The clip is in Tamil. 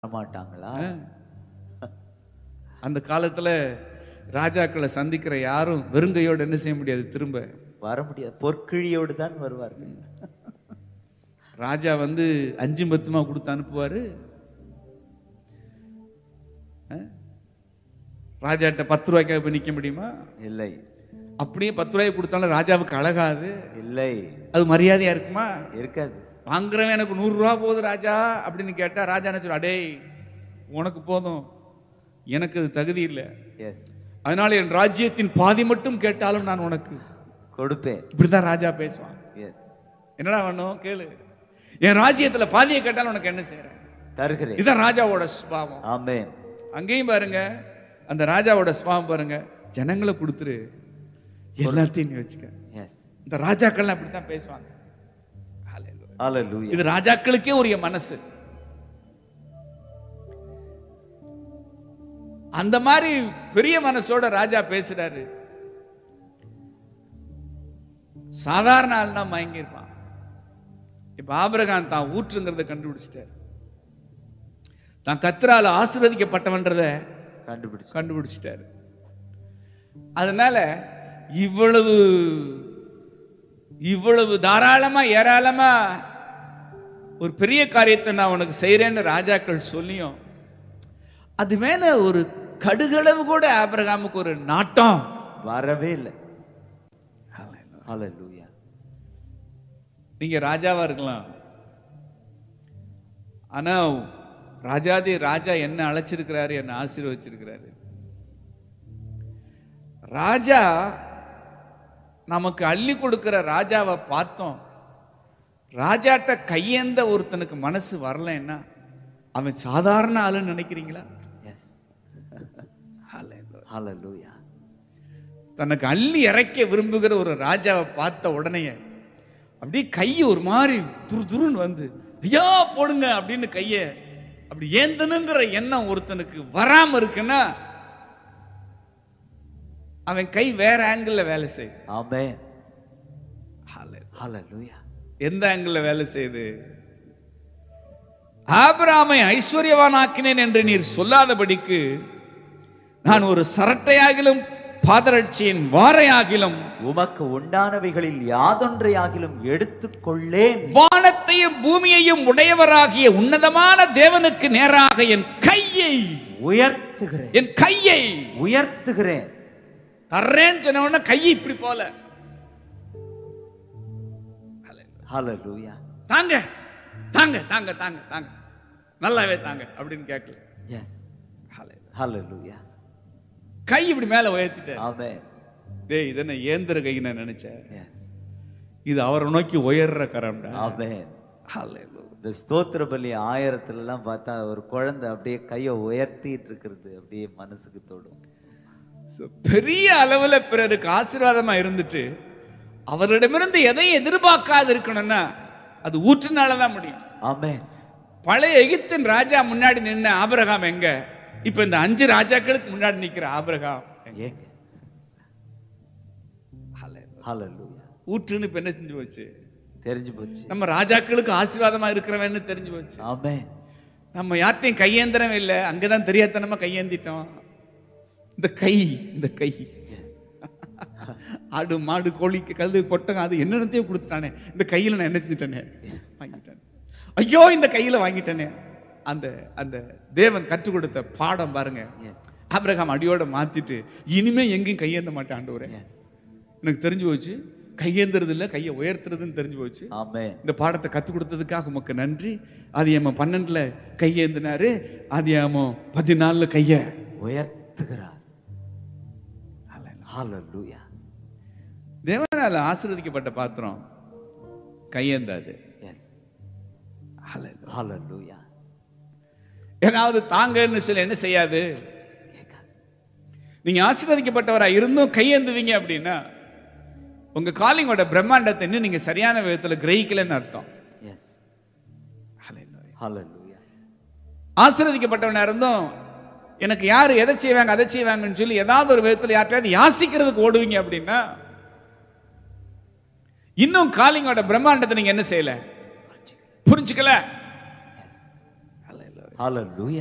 மாட்டாங்களா அந்த காலத்துல ராஜாக்களை சந்திக்கிற யாரும் வெறுங்கையோட என்ன செய்ய முடியாது திரும்ப வர முடியாது பொற்கிழியோடு தான் வருவார்கள் ராஜா வந்து அஞ்சு பத்துமா கொடுத்து அனுப்புவாரு அஹ்? ராஜாட்ட பத்து ரூபாய்க்காக போய் நிக்க முடியுமா இல்லை அப்படியே பத்து ரூபாய்க்கு கொடுத்தாலும் ராஜாவுக்கு அழகாது இல்லை அது மரியாதையா இருக்குமா இருக்காது வாங்குறவன் எனக்கு நூறு ரூபா போகுது ராஜா அப்படின்னு கேட்டா ராஜா என்ன சொல்ல அடேய் உனக்கு போதும் எனக்கு அது தகுதி இல்லை எஸ் அதனால என் ராஜ்யத்தின் பாதி மட்டும் கேட்டாலும் நான் உனக்கு கொடுப்பேன் இப்படிதான் ராஜா பேசுவான் எஸ் என்னடா பண்ணும் கேளு என் ராஜ்யத்துல பாதியை கேட்டாலும் உனக்கு என்ன செய்யறேன் தருகிறேன் இதுதான் ராஜாவோட சுபாவம் ஆமென் அங்கேயும் பாருங்க அந்த ராஜாவோட சுபாவம் பாருங்க ஜனங்களை கொடுத்துரு எல்லாத்தையும் நீ வச்சுக்க எஸ் இந்த ராஜாக்கள்லாம் அப்படித்தான் பேசுவாங்க Hallelujah. ஹalleluya இது ராஜாக்களுக்கே உரிய மனசு அந்த மாதிரி பெரிய மனசோட ராஜா பேசுறாரு சாதாரண ஆள் தான் மயங்கியிருப்பான் இப்ப ஆபிரகாம் தான் ஊற்றுங்கிறத கண்டுபிடிச்சிட்டாரு தான் கத்திரால ஆசீர்வதிக்கப்பட்டவன்றத கண்டுபிடிச்சு கண்டுபிடிச்சிட்டாரு அதனால இவ்வளவு இவ்வளவு தாராளமா ஏராளமா ஒரு பெரிய காரியத்தை நான் உனக்கு செய்றேன்னு ராஜாக்கள் சொல்லியும் அது மேல ஒரு கடுகளவு கூட ஆபிரகாமுக்கு ஒரு நாட்டம் வரவே இல்லை ஹalleluya நீங்க ராஜாவா இருக்கலாம் ஆனா ராஜாதி ராஜா என்ன அழைச்சிருக்கிறாரு என்ன ஆசீர்வச்சிருக்கிறாரு ராஜா நமக்கு அள்ளி கொடுக்கிற ராஜாவை பார்த்தோம் ராஜாட்ட கையேந்த ஒருத்தனுக்கு மனசு வரலைன்னா அவன் சாதாரண ஆளுன்னு நினைக்கிறீங்களா எஸ் ஹalleluya தனக்கு அள்ளி இறைக்க விரும்புகிற ஒரு ராஜாவை பார்த்த உடனே அப்படியே கை ஒரு மாதிரி துரு துருன்னு வந்து ஐயா போடுங்க அப்படின்னு கைய அப்படி ஏந்தனுங்கிற எண்ணம் ஒருத்தனுக்கு வராம இருக்குன்னா அவன் கை வேற ஆங்கிள் வேலை செய்யுது ஆமென் Hallelujah. ஹalleluya எந்த ஆங்கிள் வேலை செய்யுது ஆபிராமை ஐஸ்வர்யவானாக்கினேன் என்று நீர் சொல்லாதபடிக்கு நான் ஒரு சரட்டையாகிலும் பாதரட்சியின் வாரையாகிலும் உமக்கு உண்டானவைகளில் யாதொன்றையாகிலும் எடுத்துக்கொள்ளேன் வானத்தையும் பூமியையும் உடையவராகிய உன்னதமான தேவனுக்கு நேராக என் கையை உயர்த்துகிறேன் என் கையை உயர்த்துகிறேன் தர்றேன்னு சொன்ன உடனே கையை இப்படி போல ஹalleluya தாங்க தாங்க தாங்க தாங்க தாங்க நல்லாவே தாங்க அப்படின்னு கேட்கல எஸ் ஹalleluya கை இப்படி மேல உயர்த்திட்டேன் ஆமென் டேய் இது என்ன ஏந்திர கை நான் நினைச்சேன் எஸ் இது அவரை நோக்கி உயர்ற கரம்டா ஆமென் Hallelujah. இந்த ஸ்தோத்திர பலி ஆயிரத்துல எல்லாம் பார்த்தா ஒரு குழந்தை அப்படியே கையை உயர்த்திட்டு இருக்கிறது அப்படியே மனசுக்கு தொடும் So, பெரிய அளவுல பிறருக்கு ஆசீர்வாதமா இருந்துட்டு அவரிடமிருந்து எதையும் எதிர்பார்க்காது இருக்கணும்னா அது ஊற்றுனால தான் முடியும் ஆமென் பழைய எகிப்தின் ராஜா முன்னாடி நின்ன ஆபிரகாம் எங்க இப்ப இந்த அஞ்சு ராஜாக்களுக்கு முன்னாடி நிக்கிற ஆபிரகாம் எங்க? ஏங்க ஹalleluya ஊற்றுன்னு இப்ப என்ன செஞ்சு போச்சு தெரிஞ்சு போச்சு நம்ம ராஜாக்களுக்கு ஆசீர்வாதமா இருக்கிறவன்னு தெரிஞ்சு போச்சு ஆமென் நம்ம யார்ட்டையும் கையேந்திரம் இல்லை அங்கதான் தெரியாதனமா கையேந்திட்டோம் இந்த கை இந்த கை ஆடு மாடு கோழிக்கு கழுது கொட்டகம் அது என்னென்னத்தையும் கொடுத்துட்டானே இந்த கையில நான் என்ன செஞ்சிட்டேனே வாங்கிட்டேன் ஐயோ இந்த கையில வாங்கிட்டேனே அந்த அந்த தேவன் கற்றுக் கொடுத்த பாடம் பாருங்க எஸ் ஆபிரகாம் அடியோட மாத்திட்டு இனிமே எங்கேயும் கையேந்த மாட்டேன் ஆண்டவரே எஸ் எனக்கு தெரிஞ்சு போச்சு கையேந்துறது இல்ல கையை உயர்த்துறதுன்னு தெரிஞ்சு போச்சு ஆமென் இந்த பாடத்தை கற்றுக் கொடுத்ததுக்காக உமக்கு நன்றி ஆதியாம பன்னெண்டுல கையேந்தினாரு ஆதியாமோ பதினாலுல கைய உயர்த்துகிறார் ஹalleluya தேவனால ஆசீர்வதிக்கப்பட்ட பாத்திரம் கையேந்தாது எஸ் ஹalleluya ஏதாவது தாங்கன்னு சொல்லி என்ன செய்யாது கேட்காது நீங்க ஆசீர்வதிக்கப்பட்டவரா இருந்தும் கையேந்துவீங்க அப்படின்னா உங்க காலிங்கோட பிரம்மாண்டத்தை இன்னும் நீங்க சரியான விதத்துல கிரகிக்கலன்னு அர்த்தம் எஸ் ஹalleluya ஆசீர்வதிக்கப்பட்டவனா இருந்தும் எனக்கு யாரு எதை செய்வாங்க அதை செய்வாங்கன்னு சொல்லி ஏதாவது ஒரு விதத்துல யார்ட்டையாவது யாசிக்கிறதுக்கு ஓடுவீங்க அப்படின்னா இன்னும் காலிங்கோட பிரம்மாண்டத்தை நீங்க என்ன செய்யல புரிஞ்சுக்கல எஸ் ஹalleluya